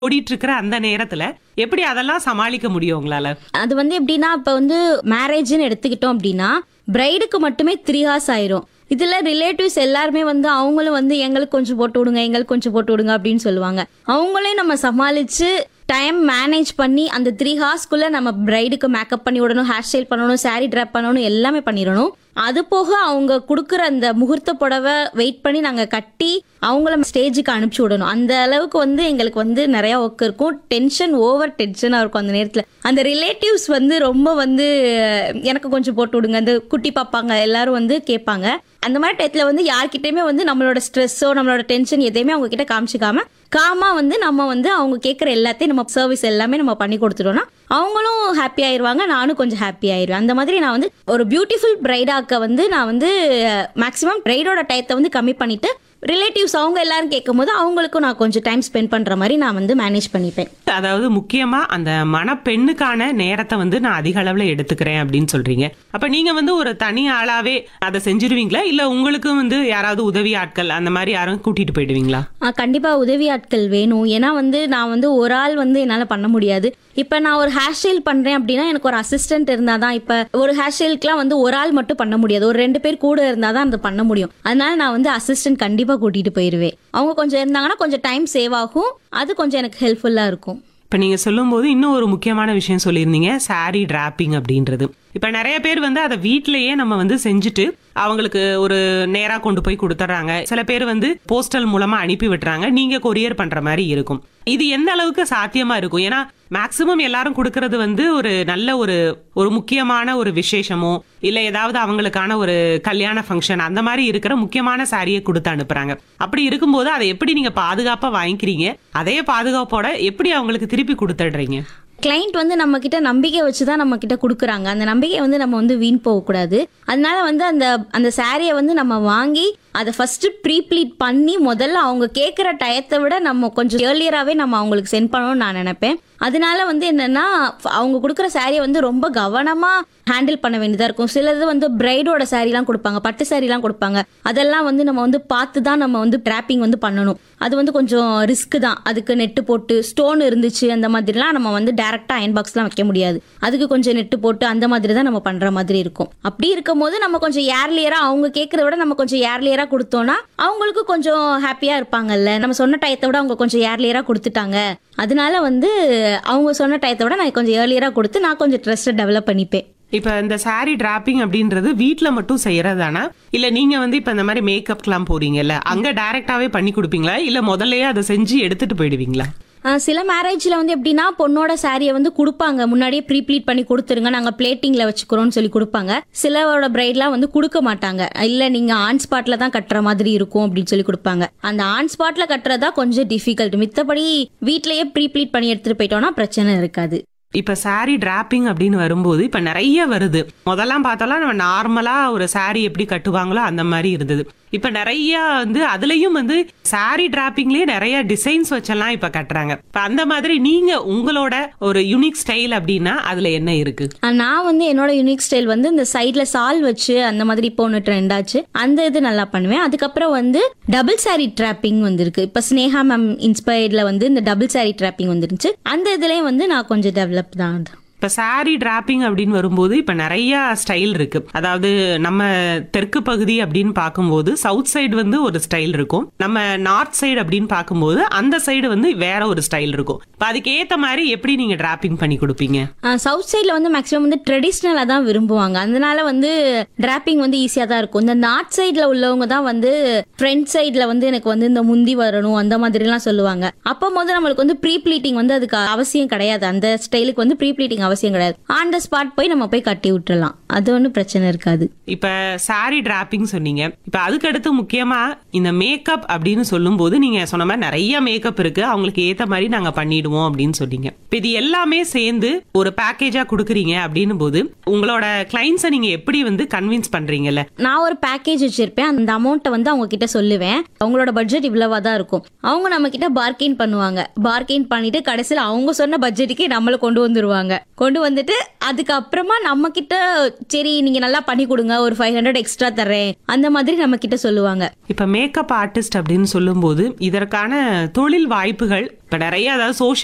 ஓடிட்டு இருக்கிற அந்த நேரத்துல எப்படி அதெல்லாம் சமாளிக்க முடியும் உங்களால அது வந்து எப்படின்னா இப்போ வந்து மேரேஜ்னு எடுத்துக்கிட்டோம் அப்படின்னா பிரைடுக்கு மட்டுமே த்ரீ ஹார்ஸ் ஆயிரும் இதுல ரிலேட்டிவ்ஸ் எல்லாருமே வந்து அவங்களும் வந்து எங்களுக்கு கொஞ்சம் போட்டு விடுங்க எங்களுக்கு கொஞ்சம் போட்டு விடுங்க அப்படின்னு சொல்லுவாங்க அவங்களையும் நம்ம சமாளிச்சு டைம் மேனேஜ் பண்ணி அந்த த்ரீ ஹார்ஸ்க்குள்ள நம்ம பிரைடுக்கு மேக்கப் பண்ணி விடணும் ஹேர் ஸ்டைல் பண்ணணும் saree ட்ராப் பண்ணணும் எல்லாமே பண்ணிடணும் அது போக அவங்க கொடுக்குற அந்த முகூர்த்த புடவை வெயிட் பண்ணி நாங்க கட்டி அவங்கள ஸ்டேஜுக்கு அனுப்பிச்சு விடணும் அந்த அளவுக்கு வந்து எங்களுக்கு வந்து நிறைய ஒர்க் இருக்கும் டென்ஷன் ஓவர் டென்ஷனாக இருக்கும் அந்த நேரத்தில் அந்த ரிலேட்டிவ்ஸ் வந்து ரொம்ப வந்து எனக்கு கொஞ்சம் போட்டு விடுங்க அந்த குட்டி பாப்பாங்க எல்லாரும் வந்து கேட்பாங்க அந்த மாதிரி டயத்தில் வந்து யார்கிட்டயுமே வந்து நம்மளோட ஸ்ட்ரெஸ்ஸோ நம்மளோட டென்ஷன் எதையுமே அவங்க கிட்ட காமிச்சிக்காம காமா வந்து நம்ம வந்து அவங்க கேட்குற எல்லாத்தையும் நம்ம சர்வீஸ் எல்லாமே நம்ம பண்ணி கொடுத்துட்டோம்னா அவங்களும் ஹாப்பி ஆயிருவாங்க நானும் கொஞ்சம் ஹாப்பி ஆயிருவேன் அந்த மாதிரி நான் வந்து ஒரு பியூட்டிஃபுல் பிரைடாக்க வந்து நான் வந்து மேக்ஸிமம் பிரைடோட டயத்தை வந்து கம்மி பண்ணிட்டு ரிலேட்டிவ்ஸ் அவங்க எல்லாரும் கேட்கும்போது அவங்களுக்கும் நான் கொஞ்சம் டைம் ஸ்பெண்ட் பண்ற மாதிரி நான் வந்து மேனேஜ் பண்ணிப்பேன் அதாவது முக்கியமா அந்த மணப்பெண்ணுக்கான நேரத்தை வந்து நான் அதிக அளவுல எடுத்துக்கிறேன் அப்படின்னு சொல்றீங்க அப்ப நீங்க வந்து ஒரு தனி ஆளாவே அதை செஞ்சிருவீங்களா இல்ல உங்களுக்கும் வந்து யாராவது உதவி ஆட்கள் அந்த மாதிரி யாரும் கூட்டிட்டு போயிடுவீங்களா ஆ, கண்டிப்பா உதவி ஆட்கள் வேணும் ஏன்னா வந்து நான் வந்து ஒரு ஆள் வந்து என்னால பண்ண முடியாது இப்ப நான் ஒரு ஹேர் ஸ்டைல் பண்றேன் அப்படின்னா எனக்கு ஒரு அசிஸ்டன்ட் இருந்தாதான் இப்ப ஒரு ஹேர் ஸ்டைலுக்குலாம் வந்து ஒரு ஆள் மட்டும் பண்ண முடியாது ஒரு ரெண்டு பேர் கூட இருந்தாதான் அது பண்ண முடியும் அதனால நான் வந்து அசிஸ்டன்ட் கண்டிப்பா கூட்டிட்டு போயிருவேன் அவங்க கொஞ்சம் இருந்தாங்கன்னா கொஞ்சம் டைம் சேவ் ஆகும் அது கொஞ்சம் எனக்கு ஹெல்ப்ஃபுல்லா இருக்கும் இப்ப நீங்க சொல்லும்போது இன்னும் ஒரு முக்கியமான விஷயம் சொல்லியிருந்தீங்க saree டிராப்பிங் அப்படின்றது இப்ப நிறைய பேர் வந்து அதை வீட்லயே நம்ம வந்து செஞ்சுட்டு அவங்களுக்கு ஒரு நேரா கொண்டு போய் கொடுத்துட்றாங்க சில பேர் வந்து போஸ்டல் மூலமா அனுப்பி விட்டுறாங்க நீங்க கொரியர் பண்ற மாதிரி இருக்கும் இது எந்த அளவுக்கு சாத்தியமா இருக்கும் ஏன்னா மேக்சிமம் எல்லாரும் கொடுக்கறது வந்து ஒரு நல்ல ஒரு ஒரு முக்கியமான ஒரு விசேஷமோ இல்ல ஏதாவது அவங்களுக்கான ஒரு கல்யாண ஃபங்க்ஷன் அந்த மாதிரி இருக்கிற முக்கியமான சாரியை கொடுத்து அனுப்புறாங்க அப்படி இருக்கும்போது அதை எப்படி நீங்க பாதுகாப்பா வாங்கிக்கிறீங்க அதே பாதுகாப்போட எப்படி அவங்களுக்கு திருப்பி கொடுத்துடுறீங்க கிளைண்ட் வந்து நம்ம கிட்ட நம்பிக்கை வச்சு தான் நம்ம கிட்ட கொடுக்குறாங்க அந்த நம்பிக்கையை வந்து நம்ம வந்து வீண் போகக்கூடாது அதனால வந்து அந்த அந்த சாரியை வந்து நம்ம வாங்கி அதை ஃபர்ஸ்ட் ப்ரீப்ளீட் பண்ணி முதல்ல அவங்க கேட்குற டயத்தை விட நம்ம கொஞ்சம் ஏர்லியராகவே நம்ம அவங்களுக்கு சென்ட் பண்ணணும்னு நான் நினைப்பேன் அதனால வந்து என்னன்னா அவங்க கொடுக்குற சாரியை வந்து ரொம்ப கவனமா ஹேண்டில் பண்ண வேண்டியதா இருக்கும் சிலது வந்து பிரைடோட சாரீலாம் கொடுப்பாங்க பட்டு சாரீலாம் கொடுப்பாங்க அதெல்லாம் வந்து நம்ம வந்து பார்த்து தான் நம்ம வந்து டிராப்பிங் வந்து பண்ணணும் அது வந்து கொஞ்சம் ரிஸ்க் தான் அதுக்கு நெட்டு போட்டு ஸ்டோன் இருந்துச்சு அந்த மாதிரிலாம் நம்ம வந்து டேரக்டா அயன் பாக்ஸ்லாம் வைக்க முடியாது அதுக்கு கொஞ்சம் நெட்டு போட்டு அந்த மாதிரி தான் நம்ம பண்ற மாதிரி இருக்கும் அப்படி இருக்கும்போது நம்ம கொஞ்சம் ஏர்லியரா அவங்க கேட்கறத விட நம்ம கொஞ்சம் ஏர்லியரா கொடுத்தோம்னா அவங்களுக்கு கொஞ்சம் ஹாப்பியா இருப்பாங்கல்ல நம்ம சொன்ன டயத்தை விட அவங்க கொஞ்சம் ஏர்லியரா கொடுத்துட்டாங்க அதனால வந்து அவங்க சொன்ன டயத்தை விட நான் கொஞ்சம் ஏர்லியரா கொடுத்து நான் கொஞ்சம் ட்ரெஸ்ட்டை டெவலப் பண்ணிப்பேன் இப்ப இந்த saree டிராப்பிங் அப்படின்றது வீட்ல மட்டும் செய்யறதானா இல்ல நீங்க வந்து இப்ப இந்த மாதிரி மேக்கப்லாம் போறீங்கல்ல அங்க டைரக்டாவே பண்ணி கொடுப்பீங்களா இல்ல முதல்லயே அதை செஞ்சு எடுத்துட்டு போயிடுவீங்களா ஆஹ் சில மேரேஜ்ல வந்து எப்படின்னா பொண்ணோட சாரியை வந்து கொடுப்பாங்க முன்னாடியே ப்ரீப்ளீட் பண்ணி கொடுத்துருங்க நாங்க பிளேட்டிங்ல வச்சுக்கிறோம்னு சொல்லி கொடுப்பாங்க சிலரோட பிரைட்லாம் வந்து கொடுக்க மாட்டாங்க இல்ல நீங்க ஆன் ஸ்பாட்ல தான் கட்டுற மாதிரி இருக்கும் அப்படின்னு சொல்லி கொடுப்பாங்க அந்த ஆன் ஸ்பாட்ல கட்டுறதா கொஞ்சம் டிஃபிகல்ட் மித்தபடி வீட்லயே ப்ரீப்ளீட் பண்ணி எடுத்துட்டு போயிட்டோம்னா பிரச்சனை இருக்காது இப்ப saree டிராப்பிங் அப்படின்னு வரும்போது இப்ப நிறைய வருது முதல்லாம் பார்த்தாலும் நம்ம நார்மலா ஒரு saree எப்படி கட்டுவாங்களோ அந்த மாதிரி இருந்தது இப்ப நிறைய வந்து அதுலயும் வந்து saree டிராப்பிங்லயே நிறைய டிசைன்ஸ் வச்செல்லாம் இப்ப கட்டுறாங்க இப்ப அந்த மாதிரி நீங்க உங்களோட ஒரு யூனிக் ஸ்டைல் அப்படின்னா அதுல என்ன இருக்கு ஆஹ் நான் வந்து என்னோட யூனிக் ஸ்டைல் வந்து இந்த சைட்ல சால் வச்சு அந்த மாதிரி இப்போ ஒன்று ட்ரெண்ட் ஆச்சு அந்த இது நல்லா பண்ணுவேன் அதுக்கப்புறம் வந்து டபுள் சாரி ட்ராப்பிங் வந்திருக்கு இப்போ ஸ்னேகா மேம் இன்ஸ்பயர்ட்ல வந்து இந்த டபுள் சாரி ட்ராப்பிங் வந்துருந்துச்சு அந்த இதுலயும் வந்து நான் கொஞ்சம் டெவலப் தான் அது. இப்ப saree டிராப்பிங் அப்படின்னு வரும்போது இப்ப நிறைய ஸ்டைல் இருக்கு அதாவது நம்ம தெற்கு பகுதி அப்படின்னு பார்க்கும்போது சவுத் சைடு வந்து ஒரு ஸ்டைல் இருக்கும் நம்ம நார்த் சைடு அப்படின்னு பார்க்கும்போது அந்த சைடு வந்து வேற ஒரு ஸ்டைல் இருக்கும் இப்ப அதுக்கு ஏத்த மாதிரி எப்படி நீங்க டிராப்பிங் பண்ணி கொடுப்பீங்க சவுத் சைடில் வந்து மேக்ஸிமம் வந்து ட்ரெடிஷ்னலாக தான் விரும்புவாங்க அதனால வந்து டிராப்பிங் வந்து ஈஸியாக தான் இருக்கும் இந்த நார்த் சைடில் உள்ளவங்க தான் வந்து ஃப்ரண்ட் சைடில் வந்து எனக்கு வந்து இந்த முந்தி வரணும் அந்த மாதிரிலாம் சொல்லுவாங்க அப்போ போது நம்மளுக்கு வந்து ப்ரீ ப்ளீட்டிங் வந்து அதுக்கு அவசியம் கிடையாது அந்த ஸ்டைலுக்கு வந்து ப்ரீ ப்ளீட்டிங் அவசியம் கிடையாது ஆன் த ஸ்பாட் போய் நம்ம போய் கட்டி விட்டுறலாம் அது ஒன்றும் பிரச்சனை இருக்காது இப்ப saree டிராப்பிங் சொன்னீங்க இப்ப அதுக்கு அடுத்து முக்கியமா இந்த மேக்கப் அப்படின்னு சொல்லும்போது நீங்க சொன்ன மாதிரி நிறைய மேக்கப் இருக்கு அவங்களுக்கு ஏத்த மாதிரி நாங்க பண்ணிடுவோம் அப்படின்னு சொன்னீங்க இப்ப இது எல்லாமே சேர்ந்து ஒரு பேக்கேஜா கொடுக்குறீங்க அப்படின்னும் போது உங்களோட கிளைண்ட்ஸை நீங்க எப்படி வந்து கன்வின்ஸ் பண்றீங்கல்ல நான் ஒரு பேக்கேஜ் வச்சிருப்பேன் அந்த அமௌண்ட்டை வந்து அவங்க கிட்ட சொல்லுவேன் அவங்களோட பட்ஜெட் இவ்வளவா தான் இருக்கும் அவங்க நம்ம கிட்ட பார்கெயின் பண்ணுவாங்க பார்கெயின் பண்ணிட்டு கடைசியில் அவங்க சொன்ன பட்ஜெட்டுக்கே நம்மளை கொண்டு வந்துருவாங்க கொண்டு வந்துட்டு அதுக்கப்புறமா நம்ம கிட்ட சரி நீங்க நல்லா பண்ணி கொடுங்க ஒரு ஃபைவ் ஹண்ட்ரட் எக்ஸ்ட்ரா தர்றேன் அந்த மாதிரி நம்ம கிட்ட சொல்லுவாங்க இப்ப மேக்கப் ஆர்டிஸ்ட் அப்படின்னு சொல்லும்போது இதற்கான தொழில் வாய்ப்புகள் இப்ப நிறைய அதாவது சோஷியல்